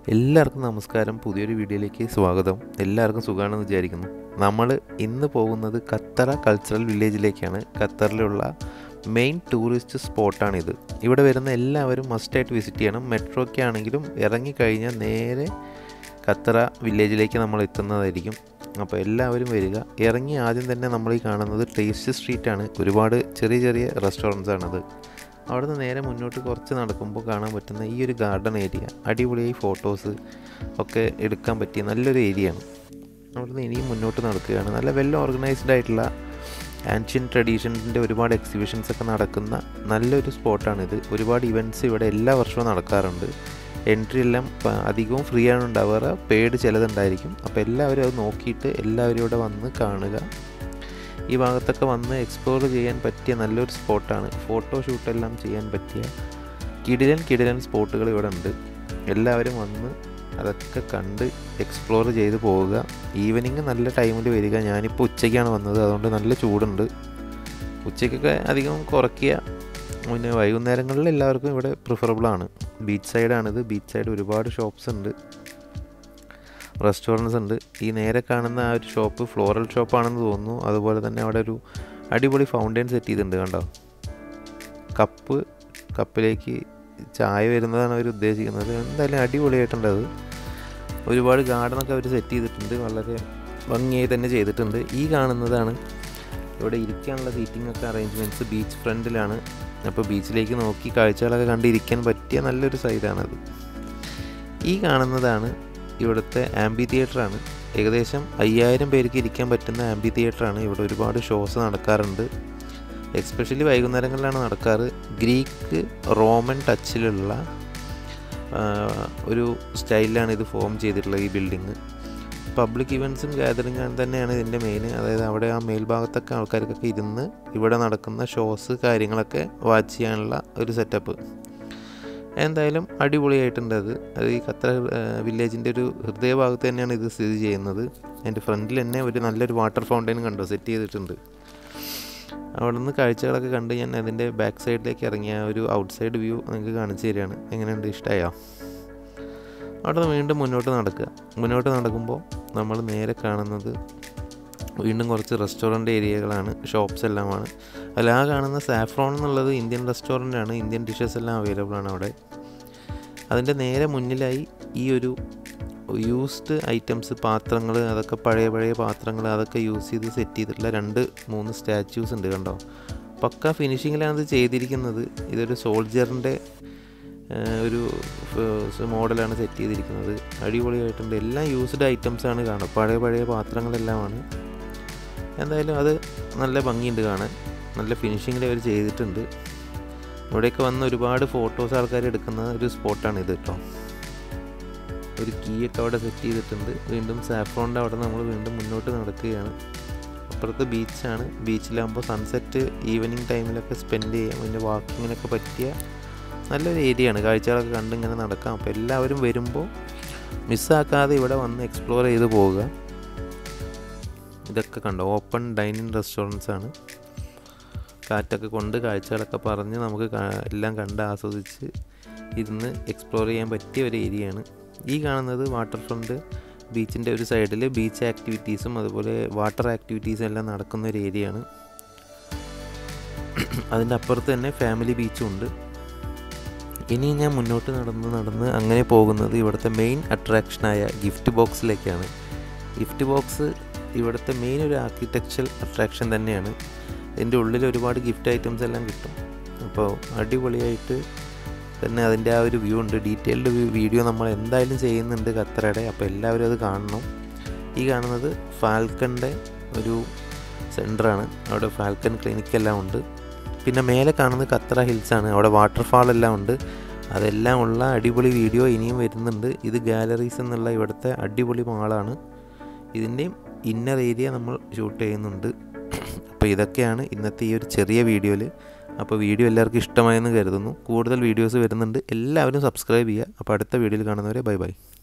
എല്ലാവർക്കും നമസ്കാരം പുതിയൊരു വീഡിയോയിലേക്ക് സ്വാഗതം എല്ലാവർക്കും സുഖമാണെന്ന് വിചാരിക്കുന്നു നമ്മൾ ഇന്ന് പോകുന്നത് ഖത്തറ കൾച്ചറൽ വില്ലേജിലേക്കാണ് ഖത്തറിലുള്ള മെയിൻ ടൂറിസ്റ്റ് സ്പോട്ടാണിത് ഇവിടെ വരുന്ന എല്ലാവരും മസ്റ്റായിട്ട് വിസിറ്റ് ചെയ്യണം മെട്രോയ്ക്ക് ആണെങ്കിലും ഇറങ്ങിക്കഴിഞ്ഞാൽ നേരെ ഖത്തറ വില്ലേജിലേക്ക് നമ്മൾ എത്തുന്നതായിരിക്കും അപ്പോൾ എല്ലാവരും വരിക ഇറങ്ങി ആദ്യം തന്നെ നമ്മൾ ഈ കാണുന്നത് ടേസ്റ്റ് സ്ട്രീറ്റാണ് ഒരുപാട് ചെറിയ ചെറിയ റെസ്റ്റോറൻറ്റ്സ് ആണത് അവിടുന്ന് നേരെ മുന്നോട്ട് കുറച്ച് നടക്കുമ്പോൾ കാണാൻ പറ്റുന്ന ഈ ഒരു ഗാർഡൻ ഏരിയ അടിപൊളിയായി ഫോട്ടോസ് ഒക്കെ എടുക്കാൻ പറ്റിയ നല്ലൊരു ഏരിയയാണ് അവിടുന്ന് ഇനിയും മുന്നോട്ട് നടക്കുകയാണ് നല്ല വെൽ ഓർഗനൈസ്ഡ് ആയിട്ടുള്ള ആൻഷ്യൻ ട്രഡീഷൻസിൻ്റെ ഒരുപാട് എക്സിബിഷൻസ് ഒക്കെ നടക്കുന്ന നല്ലൊരു സ്പോട്ടാണിത് ഒരുപാട് ഇവൻറ്റ്സ് ഇവിടെ എല്ലാ വർഷവും നടക്കാറുണ്ട് എൻട്രി എല്ലാം പ- അധികവും ഫ്രീ ആണ് ഉണ്ടാവാറ് പെയ്ഡ് ചിലതുണ്ടായിരിക്കും അപ്പോൾ എല്ലാവരും അത് നോക്കിയിട്ട് എല്ലാവരും ഇവിടെ വന്ന് കാണുക ഈ ഭാഗത്തൊക്കെ വന്ന് എക്സ്പ്ലോർ ചെയ്യാൻ പറ്റിയ നല്ലൊരു സ്പോട്ടാണ് ഫോട്ടോ ഷൂട്ടെല്ലാം ചെയ്യാൻ പറ്റിയ കിടിലൻ കിടിലൻ സ്പോട്ടുകൾ ഇവിടെ ഉണ്ട് എല്ലാവരും വന്ന് അതൊക്കെ കണ്ട് എക്സ്പ്ലോർ ചെയ്ത് പോവുക ഈവനിങ് നല്ല ടൈമിൽ വരിക ഞാനിപ്പോൾ ഉച്ചയ്ക്കാണ് വന്നത് അതുകൊണ്ട് നല്ല ചൂടുണ്ട് ഉച്ചയ്ക്കൊക്കെ അധികം കുറയ്ക്കുക പിന്നെ വൈകുന്നേരങ്ങളിൽ എല്ലാവർക്കും ഇവിടെ പ്രിഫറബിൾ ആണ് ബീച്ച് സൈഡാണിത് ബീച്ച് സൈഡ് ഒരുപാട് ഷോപ്സ് ഉണ്ട് റെസ്റ്റോറൻറ്റ്സ് ഉണ്ട് ഈ നേരെ കാണുന്ന ആ ഒരു ഷോപ്പ് ഫ്ലോറൽ ഷോപ്പാണെന്ന് തോന്നുന്നു അതുപോലെ തന്നെ അവിടെ ഒരു അടിപൊളി ഫൗണ്ടൈൻ സെറ്റ് ചെയ്തിട്ടുണ്ട് കണ്ടോ കപ്പ് കപ്പിലേക്ക് ചായ വരുന്നതാണ് അവർ ഉദ്ദേശിക്കുന്നത് എന്തായാലും അടിപൊളിയായിട്ടുണ്ട് അത് ഒരുപാട് ഗാർഡനൊക്കെ അവർ സെറ്റ് ചെയ്തിട്ടുണ്ട് വളരെ ഭംഗിയായി തന്നെ ചെയ്തിട്ടുണ്ട് ഈ കാണുന്നതാണ് ഇവിടെ ഇരിക്കാനുള്ള സീറ്റിംഗ് ഒക്കെ അറേഞ്ച്മെൻറ്റ്സ് ബീച്ച് ഫ്രണ്ടിലാണ് അപ്പോൾ ബീച്ചിലേക്ക് നോക്കി കാഴ്ചകളൊക്കെ കണ്ടിരിക്കാൻ പറ്റിയ നല്ലൊരു സൈഡാണത് ഈ കാണുന്നതാണ് ഇവിടുത്തെ ആംബി തിയേറ്ററാണ് ഏകദേശം അയ്യായിരം പേർക്ക് ഇരിക്കാൻ പറ്റുന്ന ആംബി തിയേറ്ററാണ് ഇവിടെ ഒരുപാട് ഷോസ് നടക്കാറുണ്ട് എക്സ്പെഷ്യലി വൈകുന്നേരങ്ങളിലാണ് നടക്കാറ് ഗ്രീക്ക് റോമൻ ടച്ചിലുള്ള ആ, ഒരു സ്റ്റൈലിലാണ് ഇത് ഫോം ചെയ്തിട്ടുള്ളത് ഈ ബിൽഡിങ് പബ്ലിക് ഇവൻറ്റ്സും ഗാദറിങ് തന്നെയാണ് ഇതിൻ്റെ മെയിൻ അതായത് അവിടെ ആ മേൽഭാഗത്തൊക്കെ ആൾക്കാർക്കൊക്കെ ഇരുന്ന് ഇവിടെ നടക്കുന്ന ഷോസ് കാര്യങ്ങളൊക്കെ വാച്ച് ചെയ്യാനുള്ള ഒരു സെറ്റപ്പ് എന്തായാലും അടിപൊളിയായിട്ടുണ്ട് അത് അത് ഈ ഖത്തർ വില്ലേജിൻ്റെ ഒരു ഹൃദയഭാഗത്ത് തന്നെയാണ് ഇത് സ്ഥിതി ചെയ്യുന്നത് എൻ്റെ ഫ്രണ്ടിൽ തന്നെ ഒരു നല്ലൊരു വാട്ടർ ഫൗണ്ടൈൻ കണ്ടു സെറ്റ് ചെയ്തിട്ടുണ്ട് അവിടെ നിന്ന് കാഴ്ചകളൊക്കെ കണ്ട് ഞാൻ അതിൻ്റെ ബാക്ക് സൈഡിലേക്ക് ഇറങ്ങിയ ആ ഒരു ഔട്ട് സൈഡ് വ്യൂ നിങ്ങൾക്ക് കാണിച്ചു തരികയാണ് എങ്ങനെയുണ്ട് ഇഷ്ടമായോ അവിടെ നിന്ന് വീണ്ടും മുന്നോട്ട് നടക്കുക മുന്നോട്ട് നടക്കുമ്പോൾ നമ്മൾ നേരെ കാണുന്നത് വീണ്ടും കുറച്ച് റെസ്റ്റോറൻറ്റ് ഏരിയകളാണ് ഷോപ്സ് എല്ലാമാണ് അതിൽ ആ കാണുന്ന സാഫ്രോൺ എന്നുള്ളത് ഇന്ത്യൻ റെസ്റ്റോറൻ്റ് ആണ് ഇന്ത്യൻ ഡിഷസ് എല്ലാം അവൈലബിൾ ആണ് അവിടെ അതിൻ്റെ നേരെ മുന്നിലായി ഈ ഒരു യൂസ്ഡ് ഐറ്റംസ് പാത്രങ്ങൾ അതൊക്കെ പഴയ പഴയ പാത്രങ്ങൾ അതൊക്കെ യൂസ് ചെയ്ത് സെറ്റ് ചെയ്തിട്ടുള്ള രണ്ട് മൂന്ന് സ്റ്റാച്യൂസ് ഉണ്ട് കണ്ടോ പക്ക ഫിനിഷിങ്ങിലാണ് ഇത് ചെയ്തിരിക്കുന്നത് ഇതൊരു സോൾജറിൻ്റെ ഒരു മോഡലാണ് സെറ്റ് ചെയ്തിരിക്കുന്നത് അടിപൊളിയായിട്ടുണ്ട് എല്ലാം യൂസ്ഡ് ഐറ്റംസ് ആണ് കാണുക പഴയ പഴയ പാത്രങ്ങളെല്ലാമാണ് എന്തായാലും അത് നല്ല ഭംഗിയുണ്ട് കാണാൻ നല്ല ഫിനിഷിങ്ങിൽ അവർ ചെയ്തിട്ടുണ്ട് ഇവിടെയൊക്കെ വന്ന് ഒരുപാട് ഫോട്ടോസ് ആൾക്കാർ എടുക്കുന്ന ഒരു സ്പോട്ടാണ് ഇത് കേട്ടോ ഒരു കീ ഒക്കെ അവിടെ സെറ്റ് ചെയ്തിട്ടുണ്ട് വീണ്ടും സാഫ്രോണിൻ്റെ അവിടെ നമ്മൾ വീണ്ടും മുന്നോട്ട് നടക്കുകയാണ് അപ്പുറത്ത് ബീച്ചാണ് ബീച്ചിലാകുമ്പോൾ സൺസെറ്റ് ഈവനിങ് ടൈമിലൊക്കെ സ്പെൻഡ് ചെയ്യാം പിന്നെ വാക്കിങ്ങിനൊക്കെ പറ്റിയ നല്ലൊരു ഏരിയ ആണ് കാഴ്ചകളൊക്കെ കണ്ട് ഇങ്ങനെ നടക്കാം അപ്പോൾ എല്ലാവരും വരുമ്പോൾ മിസ്സാക്കാതെ ഇവിടെ വന്ന് എക്സ്പ്ലോർ ചെയ്ത് പോവുക ഇതൊക്കെ കണ്ടോ ഓപ്പൺ ഡൈനിങ് റെസ്റ്റോറൻറ്റ്സ് ആണ് കാറ്റൊക്കെ കൊണ്ട് കാഴ്ചകളൊക്കെ പറഞ്ഞ് നമുക്ക് കാ- എല്ലാം കണ്ട് ആസ്വദിച്ച് ഇരുന്ന് എക്സ്പ്ലോർ ചെയ്യാൻ പറ്റിയ ഒരു ഏരിയയാണ് ഈ കാണുന്നത് വാട്ടർ ഫ്രണ്ട് ബീച്ചിൻ്റെ ഒരു സൈഡിൽ ബീച്ച് ആക്ടിവിറ്റീസും അതുപോലെ വാട്ടർ ആക്ടിവിറ്റീസും എല്ലാം നടക്കുന്ന ഒരു ഏരിയയാണ് അതിൻ്റെ അപ്പുറത്ത് തന്നെ ഫാമിലി ബീച്ചും ഉണ്ട് ഇനി ഞാൻ മുന്നോട്ട് നടന്ന് നടന്ന് അങ്ങനെ പോകുന്നത് ഇവിടുത്തെ മെയിൻ അട്രാക്ഷനായ ഗിഫ്റ്റ് ബോക്സിലേക്കാണ് ഗിഫ്റ്റ് ബോക്സ് ഇവിടുത്തെ മെയിൻ ഒരു ആർക്കിടെക്ചർ അട്രാക്ഷൻ തന്നെയാണ് ഇതിൻ്റെ ഉള്ളിൽ ഒരുപാട് ഗിഫ്റ്റ് ഐറ്റംസ് എല്ലാം കിട്ടും അപ്പോൾ അടിപൊളിയായിട്ട് തന്നെ അതിൻ്റെ ആ ഒരു വ്യൂ ഉണ്ട് ഡീറ്റെയിൽഡ് വീഡിയോ നമ്മൾ എന്തായാലും ചെയ്യുന്നുണ്ട് ഖത്തറയുടെ അപ്പോൾ എല്ലാവരും അത് കാണണം ഈ കാണുന്നത് ഫാൽക്കണിൻ്റെ ഒരു സെൻറ്ററാണ് അവിടെ ഫാൽക്കൺ ക്ലിനിക് എല്ലാം ഉണ്ട് പിന്നെ മേലെ കാണുന്നത് ഖത്തറ ഹിൽസ് ആണ് അവിടെ വാട്ടർഫാൾ എല്ലാം ഉണ്ട് അതെല്ലാം ഉള്ള അടിപൊളി വീഡിയോ ഇനിയും വരുന്നുണ്ട് ഇത് ഗാലറീസ് എന്നുള്ള ഇവിടുത്തെ അടിപൊളി മാളാണ് ഇതിൻ്റെയും ഇന്നർ ഏരിയ നമ്മൾ ഷൂട്ട് ചെയ്യുന്നുണ്ട് അപ്പോൾ ഇതൊക്കെയാണ് ഇന്നത്തെ ഈ ഒരു ചെറിയ വീഡിയോയിൽ അപ്പോൾ വീഡിയോ എല്ലാവർക്കും ഇഷ്ടമായെന്ന് കരുതുന്നു കൂടുതൽ വീഡിയോസ് വരുന്നുണ്ട് എല്ലാവരും സബ്സ്ക്രൈബ് ചെയ്യുക അപ്പോൾ അടുത്ത വീഡിയോയിൽ കാണുന്നവരെ ബൈ ബൈ